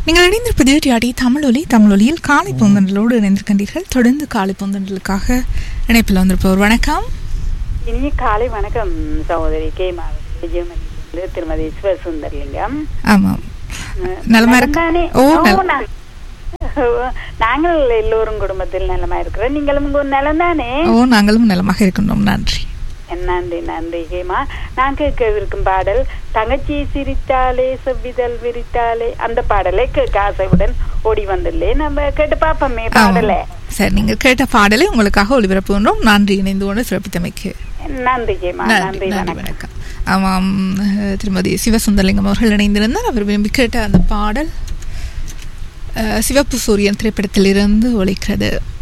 நீங்கள் இணைந்திருப்பது டியாடி தமிழொலி தமிழொலியில் காலை பொந்தண்டலோடு இணைந்திருக்கின்றீர்கள் தொடர்ந்து காலை பொந்தண்டலுக்காக இணைப்பில் வந்திருப்பவர் வணக்கம் இனிய காலை வணக்கம் சகோதரி கே விஜயமணியிலிருந்து திருமதி சிவசுந்தர்லிங்கம் ஆமாம் நலமா இருக்கு நலம்தானே? ஓ ஓ, நல- நா- நாங்கள் எல்லோரும் குடும்பத்தில் நலமா இருக்கிறோம் நீங்களும் உங்க நலம் தானே ஓ நாங்களும் நலமாக இருக்கின்றோம் நன்றி நன்றி நன்றி ஹேமா நான் கேட்கவிருக்கும் பாடல் தங்கச்சி சிரித்தாலே செவ்விதழ் விரித்தாலே அந்த பாடலை கேட்க ஆசையுடன் ஓடி வந்துள்ளேன் நம்ம கேட்டு பாப்போமே பாடலை ஆமாம். சரி நீங்கள் கேட்ட பாடலை உங்களுக்காக ஒளிபரப்புகின்றோம் நன்றி இணைந்து கொண்டு சிறப்பித்தமைக்கு நன்றி ஹேமா நன்றி நன்றி நன்றி வணக்கம் வணக்கம் ஆமாம் அஹ், திருமதி சிவசுந்தரலிங்கம் அவர்கள் இணைந்திருந்தார் அவர் விரும்பி கேட்ட அந்த பாடல் அஹ், சிவப்பு சூரியன் திரைப்படத்திலிருந்து ஒலிக்கிறது